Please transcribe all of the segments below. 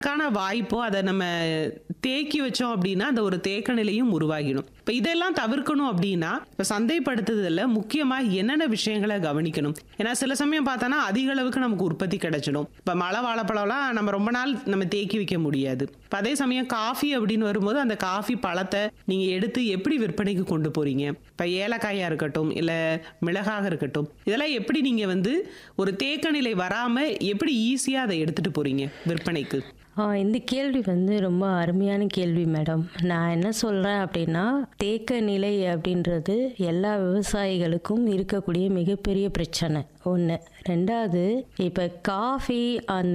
க்கான வாய்ப்போ அதை நம்ம தேக்கி வச்சோம் அப்படின்னா அந்த ஒரு தேக்க நிலையும் உருவாகிடும் இப்போ இதெல்லாம் தவிர்க்கணும் அப்படின்னா இப்போ சந்தைப்படுத்துதல்ல முக்கியமா என்னென்ன விஷயங்களை கவனிக்கணும் ஏன்னா சில சமயம் பார்த்தோன்னா அதிக அளவுக்கு நமக்கு உற்பத்தி கிடைச்சிடும் இப்போ மழை வாழைப்பழம்லாம் நம்ம ரொம்ப நாள் நம்ம தேக்கி வைக்க முடியாது இப்போ அதே சமயம் காஃபி அப்படின்னு வரும்போது அந்த காஃபி பழத்தை நீங்க எடுத்து எப்படி விற்பனைக்கு கொண்டு போறீங்க இப்போ ஏலக்காயா இருக்கட்டும் இல்லை மிளகாக இருக்கட்டும் இதெல்லாம் எப்படி நீங்க வந்து ஒரு தேக்க நிலை வராம எப்படி ஈஸியா அதை எடுத்துட்டு போறீங்க விற்பனைக்கு ஆ, இந்த கேள்வி வந்து ரொம்ப அருமையான கேள்வி மேடம் நான் என்ன சொல்கிறேன் அப்படின்னா தேக்க நிலை அப்படின்றது எல்லா விவசாயிகளுக்கும் இருக்கக்கூடிய மிகப்பெரிய பிரச்சனை ஒன்று ரெண்டாவது இப்போ காஃபி அந்த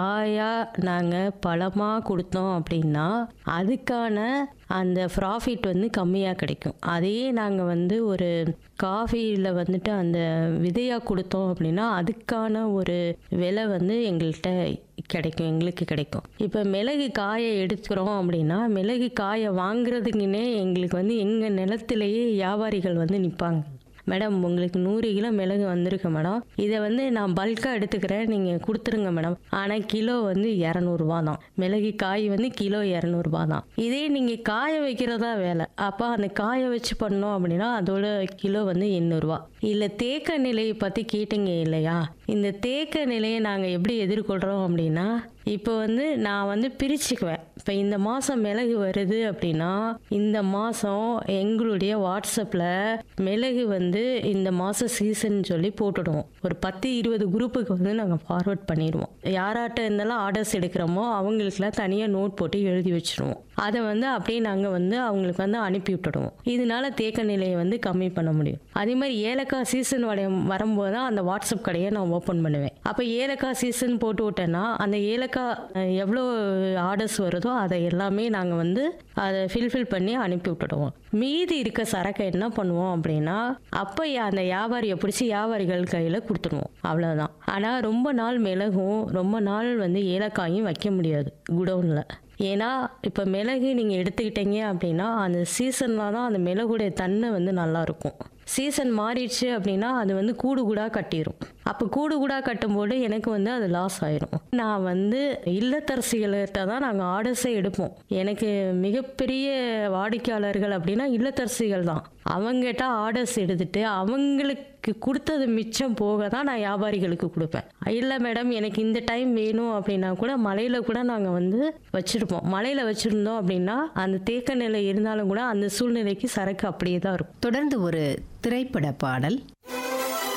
காயாக நாங்கள் பழமாக கொடுத்தோம் அப்படின்னா அதுக்கான அந்த ப்ராஃபிட் வந்து கம்மியாக கிடைக்கும் அதையே நாங்கள் வந்து ஒரு காஃபியில் வந்துட்டு அந்த விதையாக கொடுத்தோம் அப்படின்னா அதுக்கான ஒரு விலை வந்து எங்கள்கிட்ட கிடைக்கும் எங்களுக்கு கிடைக்கும் இப்போ மிளகு காயை எடுக்கிறோம் அப்படின்னா மிளகு காயை வாங்குறதுக்குன்னே எங்களுக்கு வந்து எங்கள் நிலத்திலேயே வியாபாரிகள் வந்து நிற்பாங்க மேடம் உங்களுக்கு நூறு கிலோ மிளகு வந்திருக்கு மேடம் இதை வந்து நான் பல்காக எடுத்துக்கிறேன் நீங்கள் கொடுத்துருங்க மேடம் ஆனால் கிலோ வந்து இரநூறுபா தான் மிளகு காய் வந்து கிலோ இரநூறுபா தான் இதே நீங்கள் காய வைக்கிறதா வேலை அப்போ அந்த காய வச்சு பண்ணோம் அப்படின்னா அதோட கிலோ வந்து எண்ணூறுரூவா இல்லை தேக்க நிலையை பற்றி கேட்டீங்க இல்லையா இந்த தேக்க நிலையை நாங்கள் எப்படி எதிர்கொள்கிறோம் அப்படின்னா இப்போ வந்து நான் வந்து பிரிச்சுக்குவேன் இப்போ இந்த மாதம் மிளகு வருது அப்படின்னா இந்த மாதம் எங்களுடைய வாட்ஸ்அப்பில் மிளகு வந்து இந்த மாதம் சீசன் சொல்லி போட்டுடுவோம் ஒரு பத்து இருபது குரூப்புக்கு வந்து நாங்கள் ஃபார்வர்ட் பண்ணிடுவோம் யாராட்ட இருந்தாலும் ஆர்டர்ஸ் எடுக்கிறோமோ அவங்களுக்குலாம் தனியாக நோட் போட்டு எழுதி வச்சுருவோம் அதை வந்து அப்படியே நாங்கள் வந்து அவங்களுக்கு வந்து அனுப்பி விட்டுடுவோம் இதனால தேக்க நிலையை வந்து கம்மி பண்ண முடியும் அதே மாதிரி ஏலக்காய் சீசன் வடைய வரும்போது தான் அந்த வாட்ஸ்அப் கடையை நான் ஓப்பன் பண்ணுவேன் அப்போ ஏலக்காய் சீசன் போட்டு விட்டேன்னா அந்த ஏலக்காய் அஹ், எவ்வளோ ஆர்டர்ஸ் வருதோ அதை எல்லாமே நாங்கள் வந்து அதை ஃபில்ஃபில் பண்ணி அனுப்பி விட்டுடுவோம் மீதி இருக்க சரக்கை என்ன பண்ணுவோம் அப்படின்னா அப்போ அந்த வியாபாரியை பிடிச்சி வியாபாரிகள் கையில் கொடுத்துருவோம் அவ்வளோதான் ஆனால் ரொம்ப நாள் மிளகும் ரொம்ப நாள் வந்து ஏலக்காயும் வைக்க முடியாது குடவுனில் ஏன்னா இப்போ மிளகு நீங்கள் எடுத்துக்கிட்டீங்க அப்படின்னா அந்த சீசனில் தான் அந்த மிளகுடைய தன்மை வந்து நல்லா இருக்கும் சீசன் மாறிடுச்சு அப்படின்னா அது வந்து கூடு கூடாக கட்டிடும் அப்போ கூடு கூடாக கட்டும்போது எனக்கு வந்து அது லாஸ் ஆயிரும் நான் வந்து இல்லத்தரசிகள்கிட்ட தான் நாங்கள் ஆர்டர்ஸே எடுப்போம் எனக்கு மிகப்பெரிய வாடிக்கையாளர்கள் அப்படின்னா இல்லத்தரசிகள் தான் அவங்ககிட்ட ஆர்டர்ஸ் எடுத்துட்டு அவங்களுக்கு கொடுத்தது மிச்சம் போக தான் நான் வியாபாரிகளுக்கு கொடுப்பேன் இல்லை மேடம் எனக்கு இந்த டைம் வேணும் அப்படின்னா கூட மலையில் கூட நாங்கள் வந்து வச்சுருப்போம் மலையில் வச்சுருந்தோம் அப்படின்னா அந்த தேக்க நிலை இருந்தாலும் கூட அந்த சூழ்நிலைக்கு சரக்கு அப்படியே தான் இருக்கும் தொடர்ந்து ஒரு திரைப்பட பாடல்